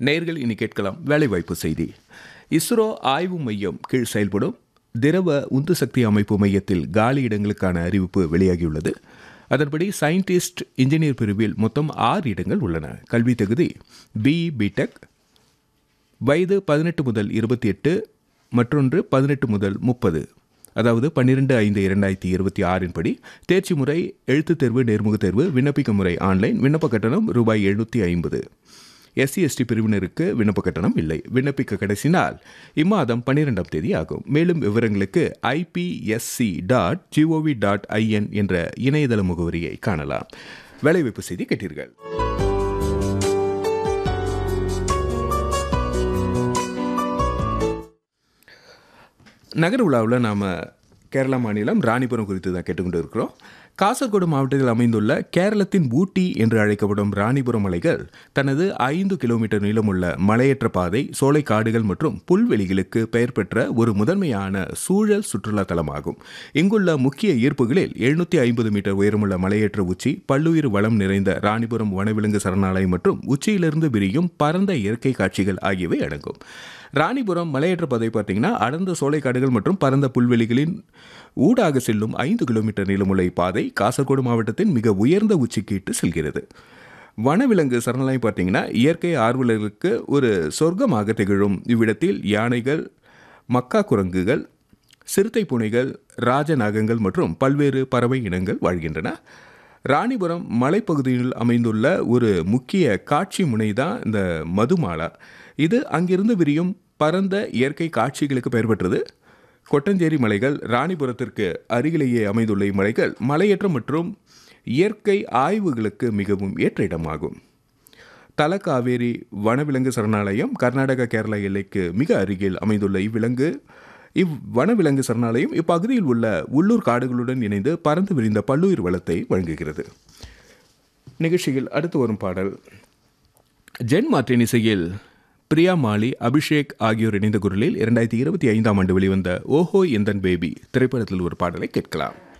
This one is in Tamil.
நேர்கள் இனி கேட்கலாம் வேலைவாய்ப்பு செய்தி இஸ்ரோ ஆய்வு மையம் கீழ் செயல்படும் திரவ உந்து சக்தி அமைப்பு மையத்தில் காலி இடங்களுக்கான அறிவிப்பு வெளியாகியுள்ளது அதன்படி சயின்டிஸ்ட் இன்ஜினியர் பிரிவில் மொத்தம் ஆறு இடங்கள் உள்ளன கல்வி தகுதி பிஇ பிடெக் வயது பதினெட்டு முதல் இருபத்தி எட்டு மற்றொன்று பதினெட்டு முதல் முப்பது அதாவது பன்னிரெண்டு ஐந்து இரண்டாயிரத்தி இருபத்தி ஆறின் படி தேர்ச்சி முறை எழுத்துத் தேர்வு நேர்முகத் தேர்வு விண்ணப்பிக்க முறை ஆன்லைன் விண்ணப்ப கட்டணம் ரூபாய் எழுநூற்றி ஐம்பது எஸ்சி எஸ்டி பிரிவினருக்கு விண்ணப்ப கட்டணம் இல்லை விண்ணப்பிக்க கடைசி நாள் இம்மாதம் பன்னிரெண்டாம் தேதி ஆகும் மேலும் விவரங்களுக்கு IPSC dot GOV dot IN என்ற இணையதள முகவரியை காணலாம் வேலைவாய்ப்பு செய்தி கேட்டீர்கள் நகர உலாவில் நாம் கேரளா மாநிலம் ராணிபுரம் குறித்து தான் கேட்டுக்கொண்டு இருக்கிறோம் காசர்கோடு மாவட்டத்தில் அமைந்துள்ள கேரளத்தின் ஊட்டி என்று அழைக்கப்படும் ராணிபுரம் மலைகள் தனது ஐந்து கிலோமீட்டர் நீளமுள்ள மலையேற்ற பாதை சோலை காடுகள் மற்றும் புல்வெளிகளுக்கு பெயர் பெற்ற ஒரு முதன்மையான சூழல் சுற்றுலா தலமாகும் இங்குள்ள முக்கிய ஈர்ப்புகளில் எழுநூற்றி ஐம்பது மீட்டர் உயரமுள்ள மலையேற்ற உச்சி பல்லுயிர் வளம் நிறைந்த ராணிபுரம் வனவிலங்கு சரணாலயம் மற்றும் உச்சியிலிருந்து விரியும் பரந்த இயற்கை காட்சிகள் ஆகியவை அடங்கும் ராணிபுரம் மலையேற்ற பாதை பார்த்தீங்கன்னா அடர்ந்த சோலைக்காடுகள் மற்றும் பரந்த புல்வெளிகளின் ஊடாக செல்லும் ஐந்து கிலோமீட்டர் நீளமுள்ள பாதை காசர்கோடு மாவட்டத்தின் மிக உயர்ந்த உச்சிக்கு இட்டு செல்கிறது வனவிலங்கு சரணாலயம் பார்த்தீங்கன்னா இயற்கை ஆர்வலர்களுக்கு ஒரு சொர்க்கமாக திகழும் இவ்விடத்தில் யானைகள் மக்கா குரங்குகள் சிறுத்தை பூனைகள் ராஜநாகங்கள் மற்றும் பல்வேறு பறவை இனங்கள் வாழ்கின்றன ராணிபுரம் மலைப்பகுதியில் அமைந்துள்ள ஒரு முக்கிய காட்சி முனை தான் இந்த மதுமாலா இது அங்கிருந்து விரியும் பரந்த இயற்கை காட்சிகளுக்கு பெயர் பெற்றது கொட்டஞ்சேரி மலைகள் ராணிபுரத்திற்கு அருகிலேயே அமைந்துள்ள இம்மலைகள் மலையேற்றம் மற்றும் இயற்கை ஆய்வுகளுக்கு மிகவும் ஏற்ற இடமாகும் தலக்காவேரி வனவிலங்கு சரணாலயம் கர்நாடகா கேரளா எல்லைக்கு மிக அருகில் அமைந்துள்ள இவ்விலங்கு இவ் வனவிலங்கு சரணாலயம் இப்பகுதியில் உள்ள உள்ளூர் காடுகளுடன் இணைந்து பறந்து விரிந்த பல்லுயிர் வளத்தை வழங்குகிறது நிகழ்ச்சியில் அடுத்து வரும் பாடல் ஜென் மார்டின் இசையில் பிரியா மாலி அபிஷேக் ஆகியோர் இணைந்த குரலில் இரண்டாயிரத்தி இருபத்தி ஐந்தாம் ஆண்டு வெளிவந்த ஓஹோ எந்தன் பேபி திரைப்படத்தில் ஒரு பாடலை கேட்கலாம்